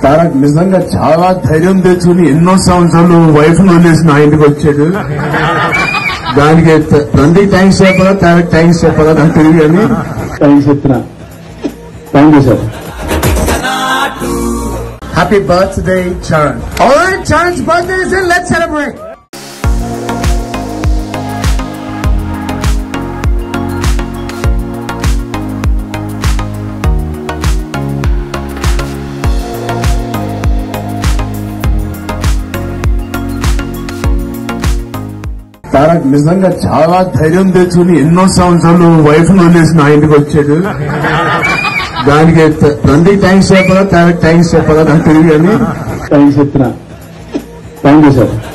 తారక్ నిజంగా చాలా ధైర్యం తెచ్చుకుని ఎన్నో సంవత్సరాలు వైఫ్ వదిలేసి నా ఇంటికి వచ్చాడు దానికి తండ్రి థ్యాంక్స్ చెప్పాలా తారక్ థ్యాంక్స్ చెప్పాలా నాకు తెలియదు కానీ థ్యాంక్స్ చెప్తున్నా thank you sir happy birthday Charan all Charan's birthday is let's celebrate Tarak నిజంగా చాలా ధైర్యం తెచ్చుకుని ఎన్నో సంవత్సరాలు వైఫ్ వదిలేసి నా ఇంటికి వచ్చాడు దానికి తండ్రి థ్యాంక్స్ చెప్పాలా తారక్ థ్యాంక్స్ చెప్పాలా నాకు తెలియదు కానీ థ్యాంక్స్ చెప్తున్నా థ్యాంక్ యూ సార్